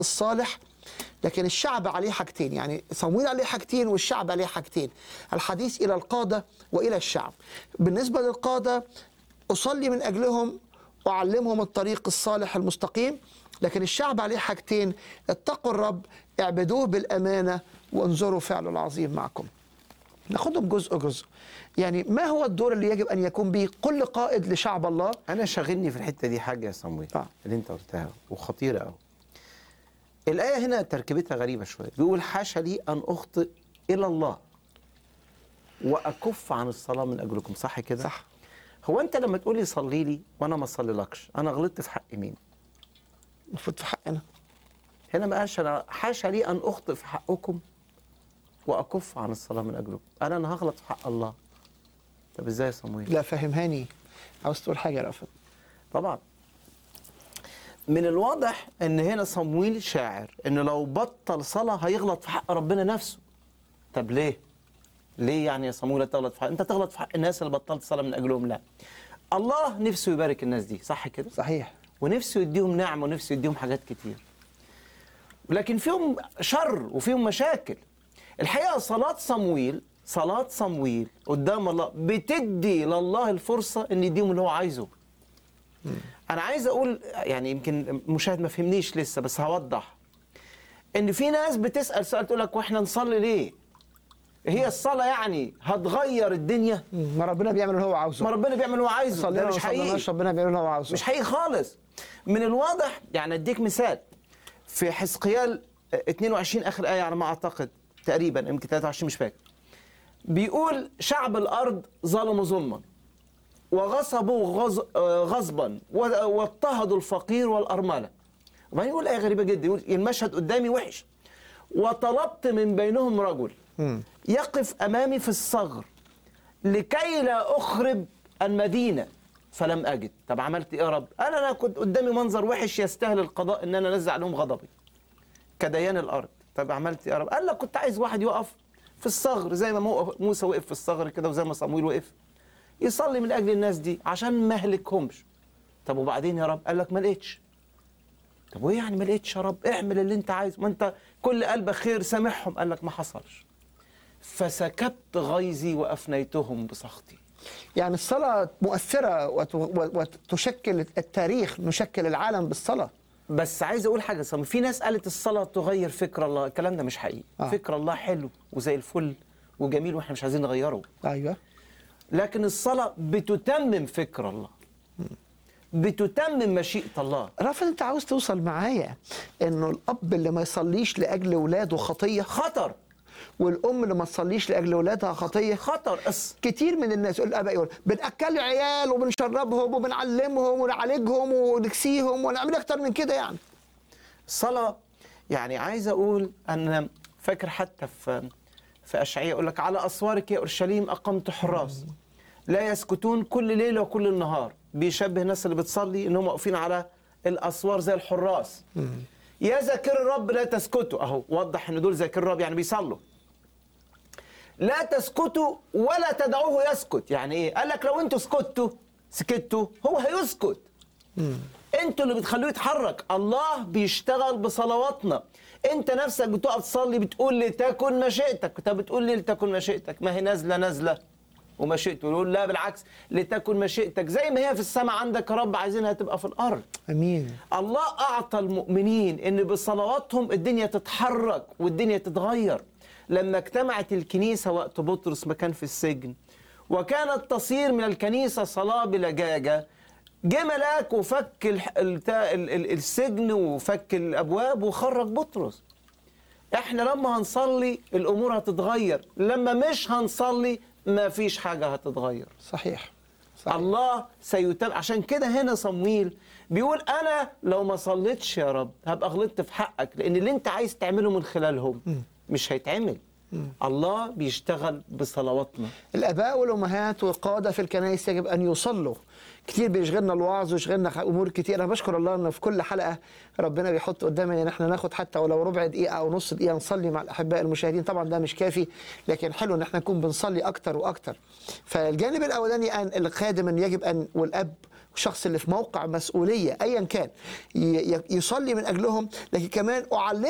الصالح لكن الشعب عليه حاجتين يعني صمويل عليه حاجتين والشعب عليه حاجتين الحديث إلى القادة وإلى الشعب بالنسبة للقادة أصلي من أجلهم وأعلمهم الطريق الصالح المستقيم لكن الشعب عليه حاجتين اتقوا الرب اعبدوه بالأمانة وانظروا فعله العظيم معكم ناخدهم جزء جزء يعني ما هو الدور اللي يجب أن يكون به كل قائد لشعب الله انا شاغلني في الحته دي حاجه يا صمويل آه. اللي انت قلتها وخطيره قوي الايه هنا تركيبتها غريبه شويه بيقول حاشا لي ان اخطئ الى الله واكف عن الصلاه من اجلكم صح كده صح هو انت لما تقول لي صلي لي وانا ما اصليلكش انا غلطت في حق مين المفروض في حقنا هنا ما قالش انا حاشا لي ان اخطئ في حقكم واكف عن الصلاه من اجلكم انا انا هغلط في حق الله طب ازاي يا صمويل لا فهمهاني عاوز تقول حاجة يا رأفت طبعا من الواضح ان هنا صمويل شاعر ان لو بطل صلاه هيغلط في حق ربنا نفسه طب ليه ليه يعني يا صمويل تغلط في حق انت تغلط في حق الناس اللي بطلت صلاه من اجلهم لا الله نفسه يبارك الناس دي صح كده صحيح ونفسه يديهم نعمه ونفسه يديهم حاجات كتير لكن فيهم شر وفيهم مشاكل الحقيقه صلاه صمويل صلاه صمويل قدام الله بتدي لله الفرصه ان يديهم اللي هو عايزه انا عايز اقول يعني يمكن المشاهد ما فهمنيش لسه بس هوضح ان في ناس بتسال سؤال تقول لك واحنا نصلي ليه هي الصلاه يعني هتغير الدنيا ما ربنا بيعمل اللي هو عاوزه ما ربنا بيعمل اللي هو عايزه صلينا ده وما مش حقيقي صليناش ربنا بيعمل اللي هو عاوزه مش حقيقي خالص من الواضح يعني اديك مثال في حزقيال 22 اخر ايه على ما اعتقد تقريبا يمكن 23 مش فاكر بيقول شعب الارض ظلموا ظلما وغصبوا غص... آه، غصبا و- واضطهدوا الفقير والارمله وبعدين يقول ايه غريبه جدا يقول المشهد قدامي وحش وطلبت من بينهم رجل يقف امامي في الصغر لكي لا اخرب المدينه فلم اجد طب عملت ايه يا رب انا انا كنت قدامي منظر وحش يستاهل القضاء ان انا انزع عليهم غضبي كديان الارض طب عملت ايه يا رب قال لك كنت عايز واحد يقف في الصغر زي ما مو- موسى وقف في الصغر كده وزي ما صمويل وقف يصلي من اجل الناس دي عشان ما اهلكهمش طب وبعدين يا رب قال لك ما لقيتش طب وايه يعني ما لقيتش يا رب اعمل اللي انت عايزه ما انت كل قلبك خير سامحهم قال لك ما حصلش فسكبت غيظي وافنيتهم بسخطي يعني الصلاة مؤثرة وت- وتشكل التاريخ نشكل العالم بالصلاة بس عايز اقول حاجه صمي في ناس قالت الصلاه تغير فكر الله الكلام ده مش حقيقي آه. آه. فكر الله حلو وزي الفل وجميل واحنا مش عايزين نغيره أيوه لكن الصلاه بتتمم فكر الله بتتمم مشيئه الله رافض أنت عاوز توصل معايا إنه الأب اللي ما يصليش لأجل ولاده خطية خطر والأم اللي ما تصليش لأجل ولادها خطية خطر أص... كتير من الناس يقول الاباء يقول بناكل العيال وبنشربهم وبنعلمهم ونعالجهم ونكسيهم ونعمل اكتر من كده يعني الصلاه يعني عايز اقول ان فاكر حتى في في اشعياء يقول لك على اسوارك يا اورشليم اقمت حراس لا يسكتون كل ليل وكل النهار بيشبه الناس اللي بتصلي انهم واقفين على الاسوار زي الحراس يا ذاكر الرب لا تسكتوا اهو وضح ان دول ذاكر الرب يعني بيصلوا لا تسكتوا ولا تدعوه يسكت يعني ايه قال لك لو انتوا سكتوا سكتوا هو هيسكت انتوا اللي بتخلوه يتحرك الله بيشتغل بصلواتنا انت نفسك بتقف تصلي بتقول لتكن مشيئتك طب بتقول لي لتكن مشيئتك ما هي نازله نازله ومشيئته يقول لا بالعكس لتكن مشيئتك زي ما هي في السماء عندك يا رب عايزينها تبقى في الارض امين الله اعطى المؤمنين ان بصلواتهم الدنيا تتحرك والدنيا تتغير لما اجتمعت الكنيسه وقت بطرس ما كان في السجن وكانت تصير من الكنيسه صلاه بلجاجه جه ملاك وفك الح- التا- ال- ال- السجن وفك الابواب وخرج بطرس احنا لما هنصلي الامور هتتغير لما مش هنصلي ما فيش حاجه هتتغير صحيح صحيح الله سيتم عشان كده هنا صمويل بيقول انا لو ما صليتش يا رب هبقى غلطت في حقك لان اللي انت عايز تعمله من خلالهم مش هيتعمل الله بيشتغل بصلواتنا الاباء والامهات والقاده في الكنائس يجب ان يصلوا كتير بيشغلنا الوعظ ويشغلنا امور كتير انا بشكر الله ان في كل حلقه ربنا بيحط قدامنا ان احنا ناخد حتى ولو ربع دقيقه او نص دقيقه نصلي مع الاحباء المشاهدين طبعا ده مش كافي لكن حلو ان احنا نكون بنصلي اكتر واكتر فالجانب الاولاني ان الخادم ان يجب ان والاب الشخص اللي في موقع مسؤوليه ايا كان ي- ي- يصلي من اجلهم لكن كمان اعلم